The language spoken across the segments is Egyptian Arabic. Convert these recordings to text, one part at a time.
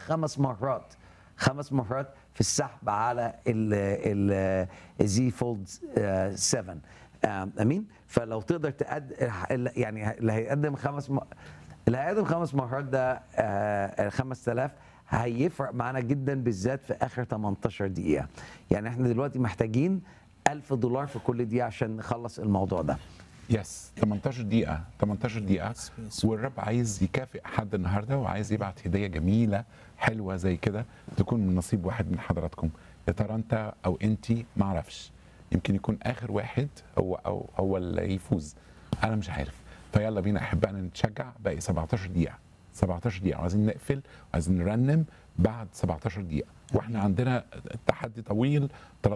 خمس مرات خمس مرات في السحب على ال الزي فولد 7 آم، امين فلو تقدر تقد يعني اللي هيقدم خمس م... اللي هيقدم خمس مرات ده آه، 5000 هيفرق معانا جدا بالذات في اخر 18 دقيقه يعني احنا دلوقتي محتاجين 1000 دولار في كل دقيقه عشان نخلص الموضوع ده يس 18 دقيقة 18 دقيقة والرب عايز يكافئ حد النهارده وعايز يبعت هدية جميلة حلوة زي كده تكون من نصيب واحد من حضراتكم يا ترى انت او انت ما اعرفش يمكن يكون اخر واحد هو او هو اللي يفوز انا مش عارف فيلا بينا احبائنا نتشجع باقي 17 دقيقة 17 دقيقة وعايزين نقفل وعايزين نرنم بعد 17 دقيقة واحنا عندنا تحدي طويل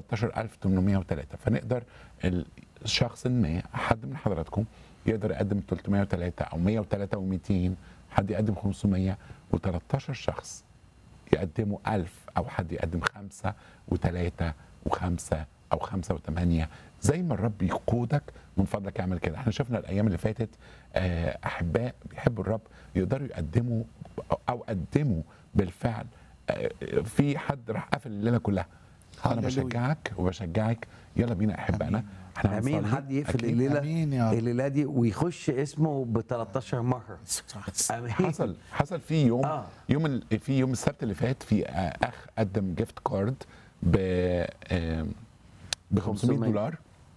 13803 فنقدر الشخص ما حد من حضراتكم يقدر يقدم 303 او 103 و200 حد يقدم 500 و13 شخص يقدموا 1000 او حد يقدم خمسة وثلاثة وخمسة او خمسة وثمانية زي ما الرب يقودك من فضلك اعمل كده احنا شفنا الايام اللي فاتت آه، احباء بيحبوا الرب يقدروا يقدموا او قدموا بالفعل آه، في حد راح قفل الليله كلها انا هللويا. بشجعك وبشجعك يلا بينا احبائنا احنا امين هنصلي. حد يقفل أكيد. الليله آمين يا رب. الليله دي ويخش اسمه ب 13 مره امين حصل حصل في يوم آه. آه. يوم ال... في يوم السبت اللي فات في آه، اخ قدم جيفت كارد ب آم، ب 500 500. دولار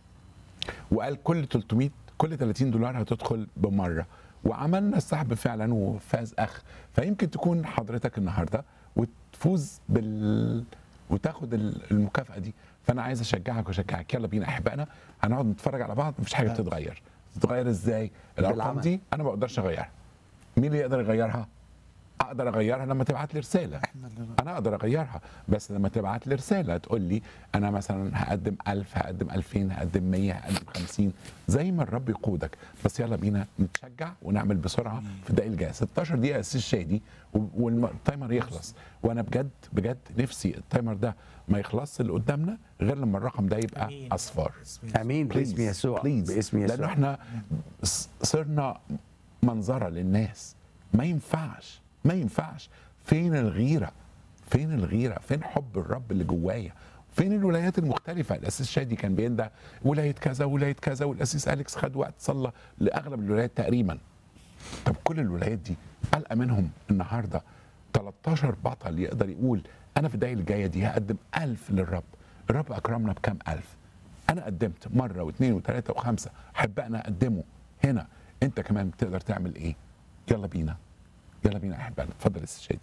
وقال كل 300 كل 30 دولار هتدخل بمره وعملنا السحب فعلا وفاز اخ فيمكن تكون حضرتك النهارده وتفوز بال وتاخد ال- المكافاه دي فانا عايز اشجعك واشجعك يلا بينا احبائنا هنقعد نتفرج على بعض مفيش حاجه بتتغير تتغير ازاي الارقام بالعمل. دي انا ما اقدرش اغيرها مين اللي يقدر يغيرها اقدر اغيرها لما تبعت لي رساله احنا اللي انا اقدر اغيرها بس لما تبعت لي رساله تقول لي انا مثلا هقدم 1000 هقدم 2000 هقدم 100 هقدم 50 زي ما الرب يقودك بس يلا بينا نتشجع ونعمل بسرعه في الدقيقه الجايه 16 دقيقه اساس شادي و- والتايمر يخلص وانا بجد بجد نفسي التايمر ده ما يخلصش اللي قدامنا غير لما الرقم ده يبقى آمين. اصفار امين باسم يسوع بليز باسم لان يسوع احنا ص- صرنا منظره للناس ما ينفعش ما ينفعش فين الغيره فين الغيره فين حب الرب اللي جوايا فين الولايات المختلفة الأسيس شادي كان بيندى ولاية كذا ولاية كذا والأسيس أليكس خد وقت صلى لأغلب الولايات تقريبا طب كل الولايات دي ألقى منهم النهاردة 13 بطل يقدر يقول أنا في الدقايق الجاية دي هقدم ألف للرب الرب أكرمنا بكام ألف أنا قدمت مرة واثنين وثلاثة وخمسة أحبائنا قدموا هنا أنت كمان تقدر تعمل إيه يلا بينا يلا بينا أحبائنا اتفضل يا أستاذ شادي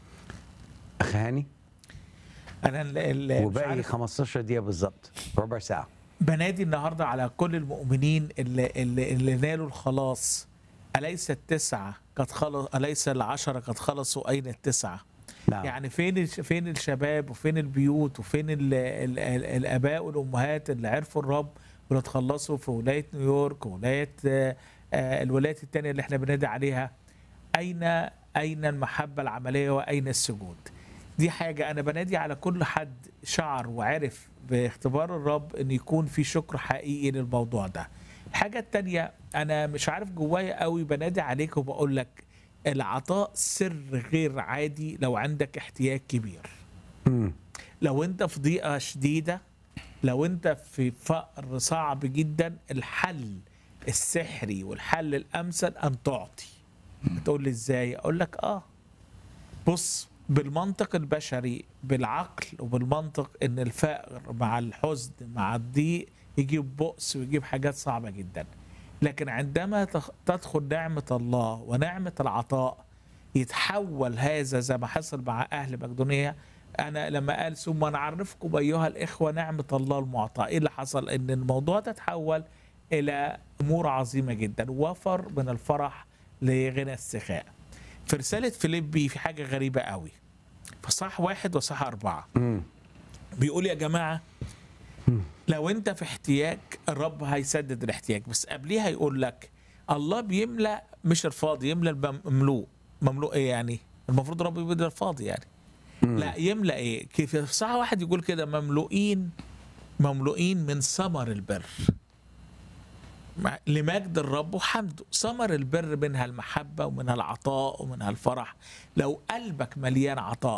اخ هاني انا ال- ال- مش وباقي عارف 15 دقيقه بالظبط ربع ساعه بنادي النهارده على كل المؤمنين اللي, اللي, اللي نالوا الخلاص أليس التسعة قد خلص أليس العشرة قد خلصوا أين التسعة؟ نعم. يعني فين الش- فين الشباب وفين البيوت وفين ال ال ال الآباء والأمهات اللي عرفوا الرب واللي اتخلصوا في ولاية نيويورك وولاية آه، آه، الولايات التانية اللي احنا بنادي عليها أين أين المحبة العملية وأين السجود؟ دي حاجة أنا بنادي على كل حد شعر وعرف باختبار الرب إن يكون في شكر حقيقي للموضوع ده. الحاجة التانية أنا مش عارف جوايا قوي بنادي عليك وبقول لك العطاء سر غير عادي لو عندك احتياج كبير. مم. لو أنت في ضيقة شديدة لو أنت في فقر صعب جدا الحل السحري والحل الأمثل أن تعطي. تقول لي إزاي؟ أقول لك آه بص بالمنطق البشري بالعقل وبالمنطق ان الفقر مع الحزن مع الضيق يجيب بؤس ويجيب حاجات صعبه جدا لكن عندما تخ- تدخل نعمه الله ونعمه العطاء يتحول هذا زي ما حصل مع اهل مقدونيه انا لما قال ثم نعرفكم ايها الاخوه نعمه الله المعطاء ايه اللي حصل ان الموضوع ده تحول الى امور عظيمه جدا وفر من الفرح لغنى السخاء في رسالة فيليبي في حاجة غريبة قوي فصح واحد وصح أربعة مم. بيقول يا جماعة لو أنت في احتياج الرب هيسدد الاحتياج بس قبليها يقول لك الله بيملأ مش الفاضي يملأ المملوء مملوء إيه يعني المفروض الرب يملأ الفاضي يعني لا يملأ إيه كيف في صح واحد يقول كده مملوئين مملوئين من ثمر البر مع- لمجد الرب وحمده ثمر البر منها المحبة ومنها العطاء ومنها الفرح لو قلبك مليان عطاء